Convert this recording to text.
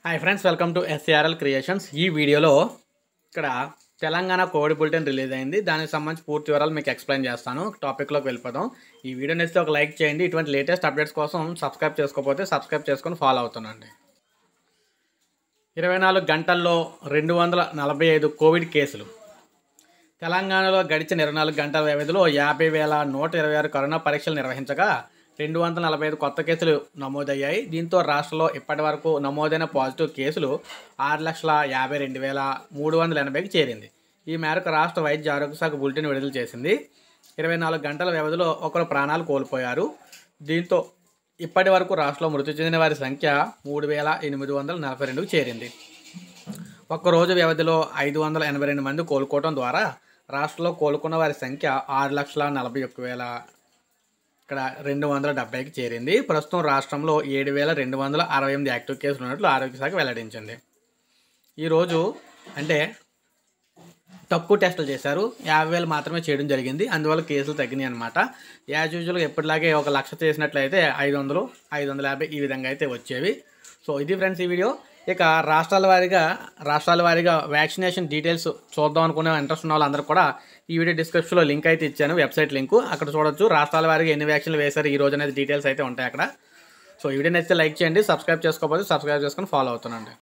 hi friends welcome to SRL creations ఈ వీడియోలో ఇక్కడ తెలంగాణ కోవిడ్ బులెటిన్ రిలీజ్ అయింది దానికి సంబంధించి పూర్తి వివరాలు మీకు ఎక్స్ప్లెయిన్ చేస్తాను టాపిక్లోకి వెళ్ళిపోదాం ఈ వీడియో నచ్చితే ఒక లైక్ చేయండి ఇటువంటి లేటెస్ట్ అప్డేట్స్ కోసం సబ్స్క్రైబ్ చేసుకోకపోతే సబ్స్క్రైబ్ చేసుకొని ఫాలో అవుతుండండి ఇరవై నాలుగు గంటల్లో రెండు వందల నలభై ఐదు కోవిడ్ కేసులు తెలంగాణలో గడిచిన ఇరవై నాలుగు గంటల వ్యవధిలో యాభై వేల నూట ఇరవై ఆరు కరోనా పరీక్షలు నిర్వహించగా రెండు వందల నలభై ఐదు కొత్త కేసులు నమోదయ్యాయి దీంతో రాష్ట్రంలో ఇప్పటి వరకు నమోదైన పాజిటివ్ కేసులు ఆరు లక్షల యాభై రెండు వేల మూడు వందల ఎనభైకి చేరింది ఈ మేరకు రాష్ట్ర వైద్య ఆరోగ్య శాఖ బులెటిన్ విడుదల చేసింది ఇరవై నాలుగు గంటల వ్యవధిలో ఒకరు ప్రాణాలు కోల్పోయారు దీంతో ఇప్పటి వరకు రాష్ట్రంలో మృతి చెందిన వారి సంఖ్య మూడు వేల ఎనిమిది వందల నలభై రెండుకు చేరింది ఒక్కరోజు వ్యవధిలో ఐదు వందల ఎనభై రెండు మంది కోలుకోవడం ద్వారా రాష్ట్రంలో కోలుకున్న వారి సంఖ్య ఆరు లక్షల నలభై ఒక్క వేల ఇక్కడ రెండు వందల డెబ్బైకి చేరింది ప్రస్తుతం రాష్ట్రంలో ఏడు వేల రెండు వందల అరవై ఎనిమిది యాక్టివ్ కేసులు ఉన్నట్లు ఆరోగ్య శాఖ వెల్లడించింది ఈరోజు అంటే తక్కువ టెస్టులు చేశారు యాభై వేలు మాత్రమే చేయడం జరిగింది అందువల్ల కేసులు తగ్గినాయి అనమాట యాజ్ యూజువల్గా ఎప్పటిలాగే ఒక లక్ష చేసినట్లయితే ఐదు వందలు ఐదు వందల యాభై ఈ విధంగా అయితే వచ్చేవి సో ఇది ఫ్రెండ్స్ ఈ వీడియో ఇక రాష్ట్రాల వారీగా రాష్ట్రాల వారీగా వ్యాక్సినేషన్ డీటెయిల్స్ చూద్దాం అనుకునే ఇంట్రెస్ట్ ఉన్న వాళ్ళందరూ కూడా ఈ వీడియో డిస్క్రిప్షన్లో లింక్ అయితే ఇచ్చాను వెబ్సైట్ లింక్ అక్కడ చూడొచ్చు రాష్ట్రాల వారీగా ఎన్ని వ్యాక్సిన్లు వేశారు ఈ రోజు అనేది డీటెయిల్స్ అయితే ఉంటాయి అక్కడ సో ఈ వీడియో నచ్చితే లైక్ చేయండి సబ్స్క్రైబ్ చేసుకోకపోతే సబ్స్క్రైబ్ చేసుకొని ఫాలో అవుతుండండి